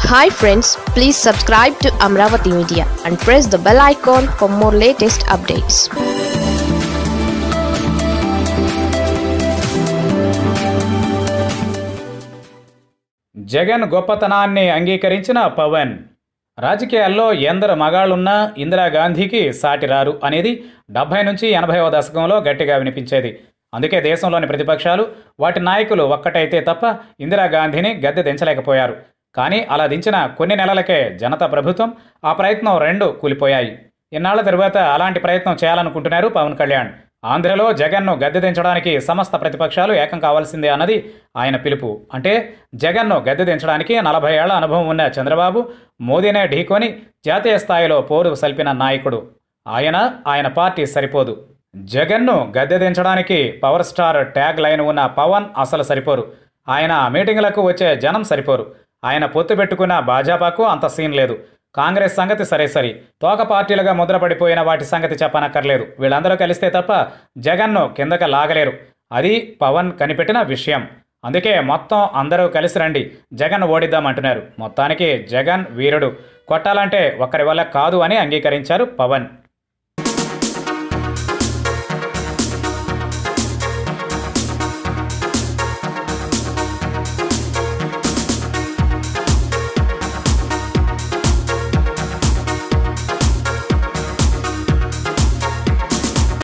hi friends please subscribe to Amaravati media and press the bell icon for more latest updates Jagan గొప్పతనాన్ని అంగీకరించిన పవన్ రాజకీయాల్లో ఎందరు మగాళ్ళున్నా ఇందిరాగాంధీకి సాటి రారు అనేది డెబ్బై నుంచి ఎనభైవ దశకంలో గట్టిగా వినిపించేది అందుకే దేశంలోని ప్రతిపక్షాలు వాటి నాయకులు ఒక్కటైతే తప్ప ఇందిరాగాంధీని గద్దె దించలేకపోయారు కానీ అలా దించిన కొన్ని నెలలకే జనతా ప్రభుత్వం ఆ ప్రయత్నం రెండు కూలిపోయాయి ఇన్నాళ్ల తరువాత అలాంటి ప్రయత్నం చేయాలనుకుంటున్నారు పవన్ కళ్యాణ్ ఆంధ్రలో జగన్ను గద్దె దించడానికి సమస్త ప్రతిపక్షాలు ఏకం కావాల్సిందే అన్నది ఆయన పిలుపు అంటే జగన్ను గద్దె దించడానికి నలభై ఏళ్ల అనుభవం ఉన్న చంద్రబాబు మోదీనే ఢీకొని జాతీయ స్థాయిలో పోరు సల్పిన నాయకుడు ఆయన ఆయన పార్టీ సరిపోదు జగన్ను గద్దె దించడానికి పవర్ స్టార్ ట్యాగ్ లైన్ ఉన్న పవన్ అసలు సరిపోరు ఆయన మీటింగులకు వచ్చే జనం సరిపోరు ఆయన పొత్తు పెట్టుకున్న భాజపాకు అంత సీన్ లేదు కాంగ్రెస్ సంగతి సరే సరి తోక పార్టీలుగా ముద్రపడిపోయిన వాటి సంగతి చెప్పనక్కర్లేదు వీళ్ళందరూ కలిస్తే తప్ప జగన్ను కిందక లాగలేరు అది పవన్ కనిపెట్టిన విషయం అందుకే మొత్తం అందరూ కలిసి రండి జగన్ ఓడిద్దామంటున్నారు మొత్తానికి జగన్ వీరుడు కొట్టాలంటే ఒక్కరి వల్ల కాదు అని అంగీకరించారు పవన్